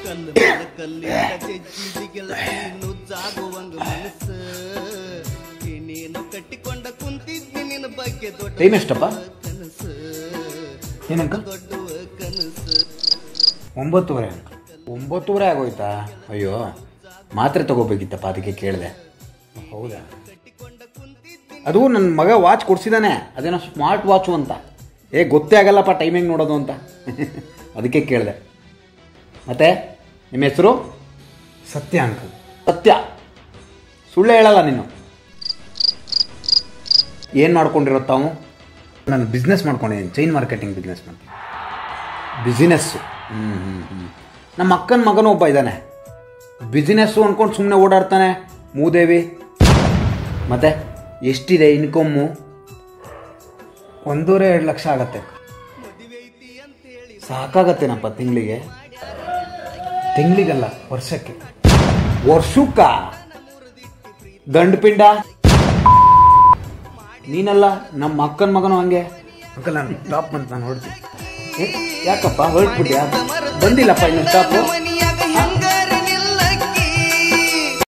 ಕಲ್ಲು ಮೇಲೆ ಕಲ್ಲಿಂದ ಜಜ್ಜಿದಿ ಗೆಳತಿ ನುಜ್ಜಾಗುವಂಗ ಮನಸ್ಸು ನೀನು ಕಟ್ಟಿಕೊಂಡ ಕುಂತಿದ್ದಿ ನಿನ್ನ ಬಗ್ಗೆ ದೊಡ್ಡ ಟೈಮ್ ಎಷ್ಟಪ್ಪ ಕನಸು ಏನಂಕ ದೊಡ್ಡ ಕನಸು ಒಂಬತ್ತುವರೆ ಅಂಕ ಒಂಬತ್ತುವರೆ ಆಗೋಯ್ತಾ ಅಯ್ಯೋ ಮಾತ್ರೆ ತಗೋಬೇಕಿತ್ತಪ್ಪ ಅದಕ್ಕೆ ಕೇಳಿದೆ ಹೌದಾ ಅದು ನನ್ನ ಮಗ ವಾಚ್ ಕೊಡ್ಸಿದಾನೆ ಅದೇನೋ ಸ್ಮಾರ್ಟ್ ವಾಚು ಅಂತ ಏ ಗೊತ್ತೇ ಆಗಲ್ಲಪ್ಪ ಟೈಮಿಂಗ್ ನೋಡೋದು ಅಂತ ಅದಕ್ಕೆ ಕೇಳಿದೆ ಮತ್ತೆ ನಿಮ್ಮ ಹೆಸರು ಸತ್ಯ ಅಂಕಲ್ ಸತ್ಯ ಸುಳ್ಳು ಹೇಳಲ್ಲ ನೀನು ಏನು ಮಾಡ್ಕೊಂಡಿರೋ ತಾವು ನಾನು ಬಿಸ್ನೆಸ್ ಮಾಡ್ಕೊಂಡಿದ್ದೀನಿ ಚೈನ್ ಮಾರ್ಕೆಟಿಂಗ್ ಬಿಸ್ನೆಸ್ ಮಾಡ್ತೀನಿ ಬಿಸಿನೆಸ್ಸು ಹ್ಞೂ ಹ್ಞೂ ಹ್ಞೂ ನಮ್ಮ ಅಕ್ಕನ ಮಗನೂ ಒಬ್ಬ ಇದ್ದಾನೆ ಬಿಸಿನೆಸ್ಸು ಅಂದ್ಕೊಂಡು ಸುಮ್ಮನೆ ಓಡಾಡ್ತಾನೆ ಮೂದೇವಿ ಮತ್ತೆ ಎಷ್ಟಿದೆ ಇನ್ಕಮ್ಮು ಒಂದೂವರೆ ಎರಡು ಲಕ್ಷ ಆಗತ್ತೆ ಸಾಕಾಗತ್ತೇನಪ್ಪ ತಿಂಗಳಿಗೆ ತಿಂಗಳಿಗಲ್ಲ ವರ್ಷಕ್ಕೆ ವರ್ಷಕ್ಕ ದಂಡಪಿಂಡ ನೀನಲ್ಲ ನಮ್ಮ ಅಕ್ಕನ ಮಗನು ಹಂಗೆ ಅಂಕಲ್ ನಾನು ಟಾಪ್ ಅಂತ ನಾನು ಹೊಡ್ತೀನಿ ಏ, ಯಾಕಪ್ಪ ಹೊರಟ್ಬಿಟ್ಯಾ ಬಂದಿಲ್ಲಪ್ಪ ಇನ್ನು ಸ್ಟಾಪು ಮನೆಯ